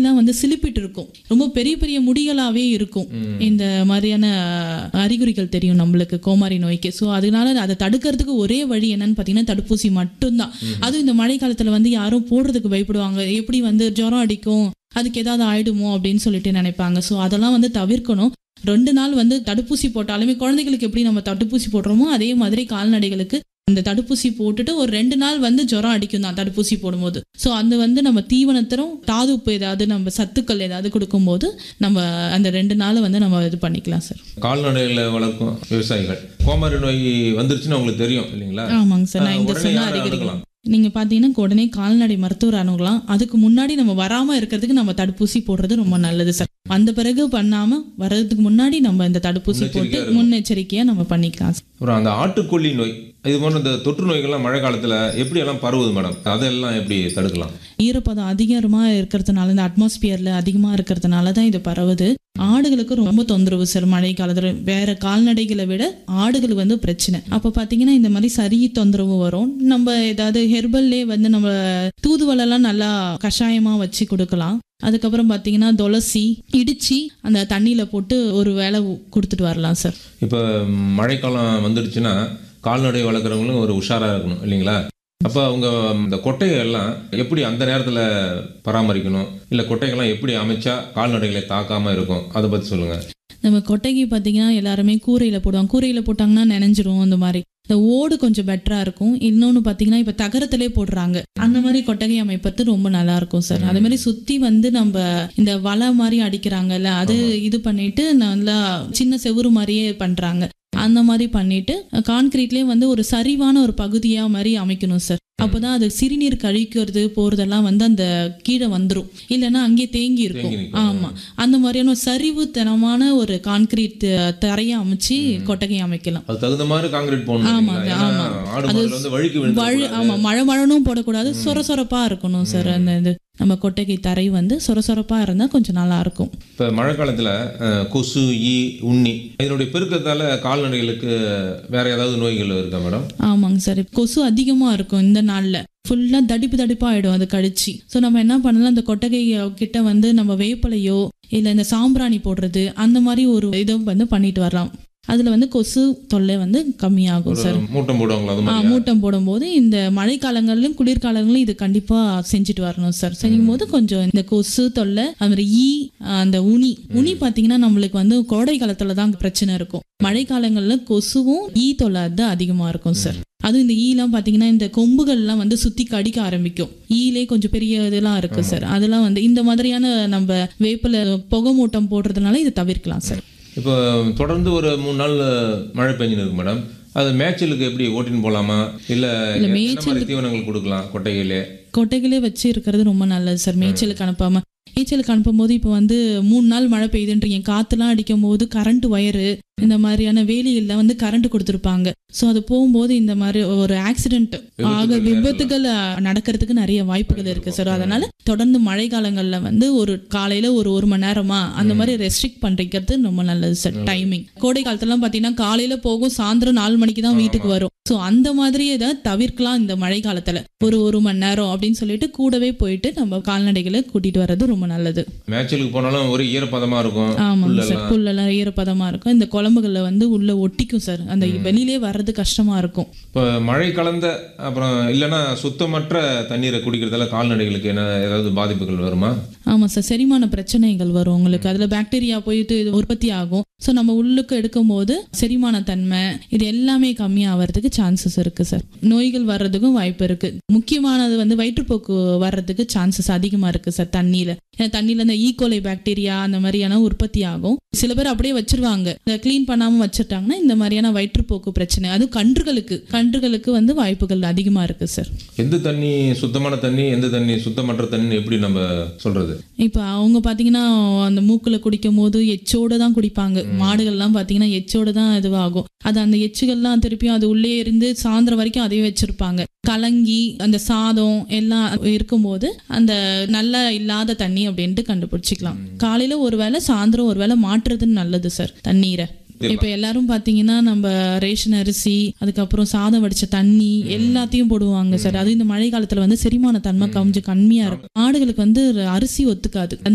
முடியெல்லாம் வந்து சிலிப்பிட்டு இருக்கும் ரொம்ப பெரிய பெரிய முடிகளாவே இருக்கும் இந்த மாதிரியான அறிகுறிகள் தெரியும் நம்மளுக்கு கோமாரி நோய்க்கு ஸோ அதனால அதை தடுக்கிறதுக்கு ஒரே வழி என்னன்னு பார்த்தீங்கன்னா தடுப்பூசி மட்டும்தான் அதுவும் இந்த மழை காலத்துல வந்து யாரும் போடுறதுக்கு பயப்படுவாங்க எப்படி வந்து ஜுரம் அடிக்கும் அதுக்கு ஏதாவது ஆயிடுமோ அப்படின்னு சொல்லிட்டு நினைப்பாங்க ஸோ அதெல்லாம் வந்து தவிர்க்கணும் ரெண்டு நாள் வந்து தடுப்பூசி போட்டாலுமே குழந்தைகளுக்கு எப்படி நம்ம தடுப்பூசி போடுறோமோ அதே மாதிரி கால்நடைகளுக்கு அந்த தடுப்பூசி போட்டுட்டு ஒரு ரெண்டு நாள் வந்து ஜுரம் அடிக்கும் தான் தடுப்பூசி போடும்போது ஸோ அந்த வந்து நம்ம தீவனத்திலும் தாது உப்பு ஏதாவது நம்ம சத்துக்கள் ஏதாவது கொடுக்கும்போது நம்ம அந்த ரெண்டு நாள் வந்து நம்ம இது பண்ணிக்கலாம் சார் கால்நடைகளை வளர்க்கும் விவசாயிகள் கோமாரி நோய் வந்துருச்சுன்னு உங்களுக்கு தெரியும் இல்லைங்களா ஆமாங்க சார் நான் ஆஹ் இந்த உடனே சொன்ன யாரை அறிகுறிகள் அணுகலாம்? நீங்க பாத்தீங்கன்னா உடனே கால்நடை மருத்துவர் அணுகலாம் அதுக்கு முன்னாடி நம்ம வராம இருக்கிறதுக்கு நம்ம தடுப்பூசி போடுறது ரொம்ப நல்லது சார் வந்த பிறகு பண்ணாம வர்றதுக்கு முன்னாடி நம்ம இந்த தடுப்பூசி போட்டு முன்னெச்சரிக்கையா இருக்கணும். முன்னெச்சரிக்கையா நம்ம பண்ணிக்கலாம் சார். அப்புறம் அந்த ஆட்டுக்கொல்லி நோய் இது போன்ற இந்த தொற்று நோய்கள்லாம் மழை காலத்துல எப்படி எல்லாம் பரவுது மேடம் அதெல்லாம் எப்படி தடுக்கலாம் ஈரப்பதம் அதிகமா இருக்கிறதுனால இந்த அட்மாஸ்பியர்ல அதிகமா இருக்கிறதுனால தான் இது பரவுது ஆடுகளுக்கு ரொம்ப தொந்தரவு சார் மழை காலத்துல வேற கால்நடைகளை விட ஆடுகள் வந்து பிரச்சனை அப்ப பாத்தீங்கன்னா இந்த மாதிரி சரி தொந்தரவு வரும் நம்ம ஏதாவது ஹெர்பல்லே வந்து நம்ம தூதுவளெல்லாம் நல்லா கஷாயமா வச்சு கொடுக்கலாம் அதுக்கப்புறம் பாத்தீங்கன்னா துளசி இடிச்சு அந்த தண்ணியில போட்டு ஒரு வேளை கொடுத்துட்டு வரலாம் சார் இப்போ மழைக்காலம் வந்துடுச்சுன்னா கால்நடை வளர்க்குறவங்களும் ஒரு உஷாரா இருக்கணும் இல்லைங்களா அப்போ அவங்க இந்த கொட்டையை எல்லாம் எப்படி அந்த நேரத்தில் பராமரிக்கணும் இல்லை கொட்டைகள்லாம் எப்படி அமைச்சா கால்நடைகளை தாக்காம இருக்கும் அதை பற்றி சொல்லுங்க நம்ம கொட்டைக்கு பார்த்தீங்கன்னா எல்லாருமே கூரையில் போடுவாங்க கூரையில் போட்டாங்கன்னா நினைஞ்சிரும் அந்த மாதிரி இந்த ஓடு கொஞ்சம் பெட்டரா இருக்கும் இன்னொன்று பார்த்தீங்கன்னா இப்போ தகரத்திலே போடுறாங்க அந்த மாதிரி கொட்டகை அமைப்பது ரொம்ப நல்லா இருக்கும் சார் அதே மாதிரி சுற்றி வந்து நம்ம இந்த வலை மாதிரி அடிக்கிறாங்கல்ல அது இது பண்ணிட்டு நல்லா சின்ன செவுரு மாதிரியே பண்ணுறாங்க அந்த மாதிரி பண்ணிட்டு கான்கிரீட்லேயே வந்து ஒரு சரிவான ஒரு பகுதியா மாதிரி அமைக்கணும் சார் அப்போதான் அது சிறுநீர் கழிக்கிறது போறதெல்லாம் வந்து அந்த கீழே வந்துரும் இல்லைன்னா அங்கேயே தேங்கி இருக்கும் தேங்கி நிக்கும். ஆமா அந்த மாதிரியான ஒரு சரிவுத்தனமான ஒரு கான்கிரீட் தரையை அமைச்சு கொட்டகை அமைக்கலாம் அது தகுந்த மாதிரி காங்கிரீட் போடணும் ஆமாங்க, இல்லைங்களா? ஏன்னா ஆமா. ஆடு அது மாடுல வந்து வழுக்கி வழு விழுந்து ஆமா மழை மழனும் போடக்கூடாது சொர சொரப்பா இருக்கணும் சார் அந்த இது நம்ம கொட்டகை தரை வந்து சொர சொரப்பா இருந்தா கொஞ்சம் நல்லா இருக்கும் இப்போ மழை காலத்தில் கொசு ஈ உண்ணி இதனுடைய பெருக்கத்தால கால்நடைகளுக்கு வேற ஏதாவது நோய்கள் இருக்கா மேடம் ஆமாங்க சார் கொசு அதிகமா இருக்கும் இந்த நாள்ல ஃபுல்லா தடிப்பு தடிப்பா ஆயிடும் அது கடிச்சு ஸோ நம்ம என்ன பண்ணலாம் அந்த கொட்டகை கிட்ட வந்து நம்ம வேப்பலையோ இல்ல இந்த சாம்பிராணி போடுறது அந்த மாதிரி ஒரு இதை வந்து பண்ணிட்டு வரலாம் அதுல வந்து கொசு தொல்லை வந்து கம்மியாகும் ஒரு சார் மூட்டம் போடுவாங்களா அது ஆ, மாதிரி மூட்டம் போடும்போது இந்த மழை காலங்களிலும் குளிர்காலங்களிலும் இது கண்டிப்பா செஞ்சுட்டு வரணும் சார் செய்யும் போது கொஞ்சம் இந்த கொசு தொல்லை அது மாதிரி ஈ ஆ, அந்த உனி உனி பாத்தீங்கன்னா நம்மளுக்கு வந்து கோடை காலத்துல தான் பிரச்சனை இருக்கும் மழை காலங்கள்ல கொசுவும் ஈ தொல்லை தான் அதிகமா இருக்கும் சார் அதுவும் இந்த ஈலாம் பாத்தீங்கன்னா இந்த கொம்புகள்லாம் வந்து சுத்தி கடிக்க ஆரம்பிக்கும் ஈலே கொஞ்சம் பெரிய இதெல்லாம் இருக்கு சார் அதெல்லாம் வந்து இந்த மாதிரியான நம்ம வேப்பில புகை மூட்டம் போடுறதுனால இதை தவிர்க்கலாம் சார் இப்போ தொடர்ந்து ஒரு மூணு நாள் மழை பெஞ்சுன்னு இருக்கு மேடம் அது மேய்ச்சலுக்கு எப்படி ஓட்டின்னு போகலாமா இல்லை இல்ல, என்ன மாதிரி தீவனங்கள் கொடுக்கலாம் கொட்டைகளே கொட்டைகளே வச்சு இருக்கிறது ரொம்ப நல்லது சார் மேய்ச்சலுக்கு அனுப்பாம மேய்ச்சலுக்கு அனுப்பும்போது இப்போ வந்து மூணு நாள் மழை பெய்யுதுன்றீங்க காத்துலாம் அடிக்கும் போது கரண்ட் ஒயரு இந்த மாதிரியான வேலிகள்ல வந்து கரண்ட் கொடுத்துருப்பாங்க ஸோ அது போகும்போது இந்த மாதிரி ஒரு ஆக்சிடென்ட் ஆக விபத்துகள் விபத்துகள் அஹ், நடக்கிறதுக்கு நிறைய வாய்ப்புகள் இருக்கு சார் அதனால தொடர்ந்து மழை காலங்கள்ல வந்து ஒரு காலையில ஒரு ஒரு மணி நேரமா அந்த மாதிரி ரெஸ்ட்ரிக்ட் பண்றது ரொம்ப நல்லது சார் டைமிங் கோடை காலத்துலாம் பாத்தீங்கன்னா காலையில போகும் சாயந்தரம் நாலு மணிக்கு தான் வீட்டுக்கு வரும் ஸோ அந்த மாதிரி இதை தவிர்க்கலாம் இந்த மழை காலத்துல ஒரு ஒரு மணி நேரம் அப்படின்னு சொல்லிட்டு கூடவே போயிட்டு நம்ம கால்நடைகளை கூட்டிட்டு வர்றது ரொம்ப நல்லது மேய்ச்சலுக்கு போனாலும் ஒரு ஈரப்பதமாக இருக்கும் ஆமாங்க சார் புல்லெல்லாம். புல்லெல்லாம் ஈரப்பதமா இருக்கும் இந்த குழம்புகள்ல வந்து உள்ள ஒட்டிக்கும் சார் அந்த வெளியிலே வர்றது கஷ்டமா இருக்கும் இப்போ மழை கலந்த அப்புறம் இல்லைன்னா சுத்தமற்ற தண்ணீரை குடிக்கிறதால கால்நடைகளுக்கு என்ன ஏதாவது பாதிப்புகள் வருமா ஆமா சார் செரிமான பிரச்சனைகள் வரும் உங்களுக்கு அதுல பாக்டீரியா போயிட்டு இது உற்பத்தி ஆகும் ஸோ நம்ம உள்ளுக்கு எடுக்கும் போது செரிமான தன்மை இது எல்லாமே கம்மியாகிறதுக்கு சான்சஸ் இருக்கு சார் நோய்கள் வர்றதுக்கும் வாய்ப்பு இருக்கு முக்கியமானது வந்து வயிற்றுப்போக்கு வர்றதுக்கு சான்சஸ் அதிகமா இருக்கு சார் தண்ணியில ஏன்னா தண்ணியில இந்த ஈகோலை பாக்டீரியா அந்த மாதிரியான உற்பத்தி ஆகும் சில பேர் அப்படியே வச்சிருவாங்க இந்த க்ளீன் பண்ணாம வச்சிட்டாங்கன்னா இந்த மாதிரியான வயிற்றுப்போக்கு பிரச்சனை அது கன்றுகளுக்கு கன்றுகளுக்கு வந்து வாய்ப்புகள் அதிகமா இருக்கு சார் எந்த தண்ணி சுத்தமான தண்ணி எந்த தண்ணி சுத்தமற்ற தண்ணி எப்படி நம்ம சொல்றது இப்போ அவங்க பார்த்தீங்கன்னா அந்த மூக்கில் குடிக்கும் போது எச்சோட தான் குடிப்பாங்க மாடுகள்லாம் பார்த்தீங்கன்னா எச்சோட தான் இதுவாகும் அது அந்த எச்சுகள்லாம் திருப்பியும் அது உள்ளே இருந்து சாயந்தரம் வரைக்கும் அதையே வச்சிருப்பாங்க கலங்கி அந்த சாதம் எல்லாம் இருக்கும்போது அந்த நல்லா இல்லாத தண்ணி அப்படின்ட்டு கண்டுபிடிச்சிக்கலாம் காலையில ஒரு வேளை சாயந்தரம் ஒரு வேளை மாற்றுறதுன்னு நல்லது சார் தண்ணீரை இப்ப எல்லாரும் பாத்தீங்கன்னா நம்ம ரேஷன் அரிசி அதுக்கப்புறம் சாதம் வடிச்ச தண்ணி எல்லாத்தையும் போடுவாங்க சார் அது இந்த மழை காலத்துல வந்து செரிமான தன்மை கொஞ்சம் கம்மியா இருக்கும் ஆடுகளுக்கு வந்து அரிசி ஒத்துக்காது